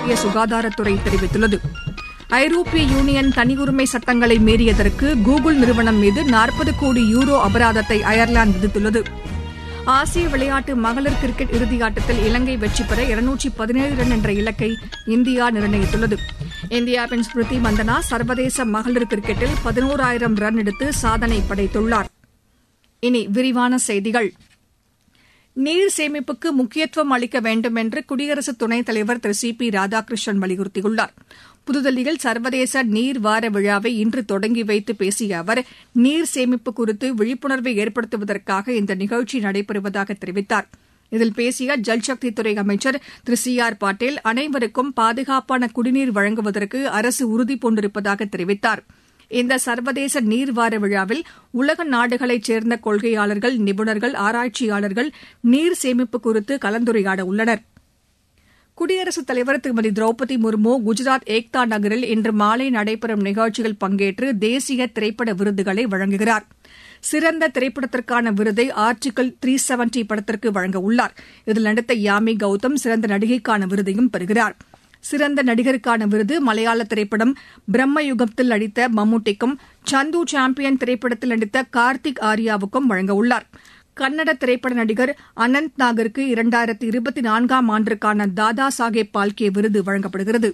மத்திய சுகாதாரத்துறை தெரிவித்துள்ளது ஐரோப்பிய யூனியன் தனியுரிமை சட்டங்களை மீறியதற்கு கூகுள் நிறுவனம் மீது நாற்பது கோடி யூரோ அபராதத்தை அயர்லாந்து விதித்துள்ளது ஆசிய விளையாட்டு மகளிர் கிரிக்கெட் இறுதியாட்டத்தில் இலங்கை வெற்றி பெற இருநூற்றி பதினேழு ரன் என்ற இலக்கை இந்தியா நிர்ணயித்துள்ளது இந்தியாவின் ஸ்மிருதி மந்தனா சர்வதேச மகளிர் கிரிக்கெட்டில் பதினோராயிரம் ரன் எடுத்து சாதனை படைத்துள்ளார் இனி விரிவான செய்திகள் நீர் சேமிப்புக்கு முக்கியத்துவம் அளிக்க வேண்டும் என்று குடியரசு துணைத் தலைவர் திரு சி பி ராதாகிருஷ்ணன் வலியுறுத்தியுள்ளார் புதுதில்லியில் சர்வதேச நீர் வார விழாவை இன்று தொடங்கி வைத்து பேசிய அவர் நீர் சேமிப்பு குறித்து விழிப்புணர்வை ஏற்படுத்துவதற்காக இந்த நிகழ்ச்சி நடைபெறுவதாக தெரிவித்தார் இதில் பேசிய ஜல்சக்தி துறை அமைச்சர் திரு சி ஆர் பாட்டீல் அனைவருக்கும் பாதுகாப்பான குடிநீர் வழங்குவதற்கு அரசு உறுதிபூண்டிருப்பதாக தெரிவித்தார் இந்த சர்வதேச நீர் வார விழாவில் உலக நாடுகளைச் சேர்ந்த கொள்கையாளர்கள் நிபுணர்கள் ஆராய்ச்சியாளர்கள் நீர் சேமிப்பு குறித்து கலந்துரையாட உள்ளனர் குடியரசுத் தலைவர் திருமதி திரௌபதி முர்மு குஜராத் ஏக்தா நகரில் இன்று மாலை நடைபெறும் நிகழ்ச்சியில் பங்கேற்று தேசிய திரைப்பட விருதுகளை வழங்குகிறார் சிறந்த திரைப்படத்திற்கான விருதை ஆர்டிகிள் த்ரீ செவன்டி படத்திற்கு வழங்க உள்ளார் இதில் நடித்த யாமி கௌதம் சிறந்த நடிகைக்கான விருதையும் பெறுகிறார் சிறந்த நடிகருக்கான விருது மலையாள திரைப்படம் பிரம்ம யுகத்தில் நடித்த மம்முட்டிக்கும் சந்து சாம்பியன் திரைப்படத்தில் நடித்த கார்த்திக் ஆர்யாவுக்கும் வழங்க உள்ளார் கன்னட திரைப்பட நடிகர் அனந்த் நாகருக்கு இரண்டாயிரத்தி இருபத்தி நான்காம் ஆண்டிற்கான தாதா சாஹேப் பால்கே விருது வழங்கப்படுகிறது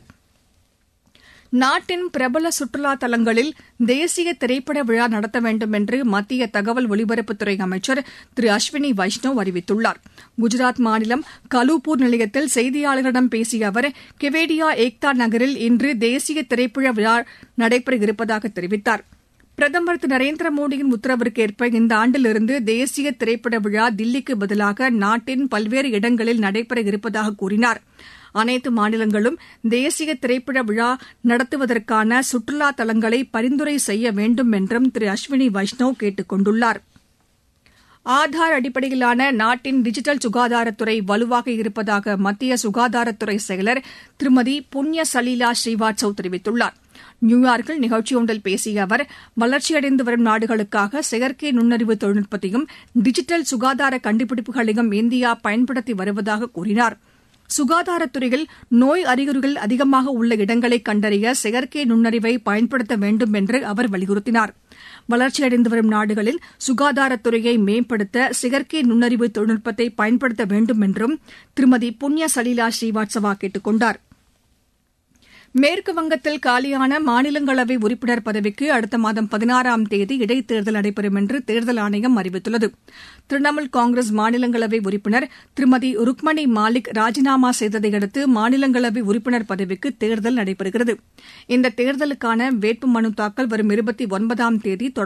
நாட்டின் பிரபல சுற்றுலா தலங்களில் தேசிய திரைப்பட விழா நடத்த வேண்டும் என்று மத்திய தகவல் ஒலிபரப்புத்துறை அமைச்சர் திரு அஸ்வினி வைஷ்ணவ் அறிவித்துள்ளார் குஜராத் மாநிலம் கலூப்பூர் நிலையத்தில் செய்தியாளர்களிடம் பேசிய அவர் கெவேடியா ஏக்தா நகரில் இன்று தேசிய திரைப்பட விழா நடைபெற இருப்பதாக தெரிவித்தார் பிரதமர் திரு நரேந்திர மோடியின் உத்தரவிற்கேற்ப இந்த ஆண்டிலிருந்து தேசிய திரைப்பட விழா தில்லிக்கு பதிலாக நாட்டின் பல்வேறு இடங்களில் நடைபெற இருப்பதாக கூறினார் அனைத்து மாநிலங்களும் தேசிய திரைப்பட விழா நடத்துவதற்கான சுற்றுலா தலங்களை பரிந்துரை செய்ய வேண்டும் என்றும் திரு அஸ்வினி வைஷ்ணவ் கேட்டுக் கொண்டுள்ளார் ஆதார் அடிப்படையிலான நாட்டின் டிஜிட்டல் சுகாதாரத்துறை வலுவாக இருப்பதாக மத்திய சுகாதாரத்துறை செயலர் திருமதி புண்ணிய சலீலா ஸ்ரீவாத்சவ் தெரிவித்துள்ளார் நியூயார்க்கில் நிகழ்ச்சி ஒன்றில் பேசிய அவர் வளர்ச்சியடைந்து வரும் நாடுகளுக்காக செயற்கை நுண்ணறிவு தொழில்நுட்பத்தையும் டிஜிட்டல் சுகாதார கண்டுபிடிப்புகளையும் இந்தியா பயன்படுத்தி வருவதாக கூறினார் சுகாதாரத்துறையில் நோய் அறிகுறிகள் அதிகமாக உள்ள இடங்களை கண்டறிய செயற்கை நுண்ணறிவை பயன்படுத்த வேண்டும் என்று அவர் வலியுறுத்தினார் வளர்ச்சியடைந்து வரும் நாடுகளில் சுகாதாரத்துறையை மேம்படுத்த செயற்கை நுண்ணறிவு தொழில்நுட்பத்தை பயன்படுத்த வேண்டும் என்றும் திருமதி புண்ணிய சலீலா ஸ்ரீவாத்சவா கேட்டுக் கொண்டாா் மேற்கு வங்கத்தில் காலியான மாநிலங்களவை உறுப்பினர் பதவிக்கு அடுத்த மாதம் பதினாறாம் தேதி இடைத்தேர்தல் நடைபெறும் என்று தேர்தல் ஆணையம் அறிவித்துள்ளது திரிணாமுல் காங்கிரஸ் மாநிலங்களவை உறுப்பினர் திருமதி ருக்மணி மாலிக் ராஜினாமா செய்ததை அடுத்து மாநிலங்களவை உறுப்பினர் பதவிக்கு தேர்தல் நடைபெறுகிறது இந்த தேர்தலுக்கான வேட்புமனு தாக்கல் வரும் இருபத்தி ஒன்பதாம் தேதி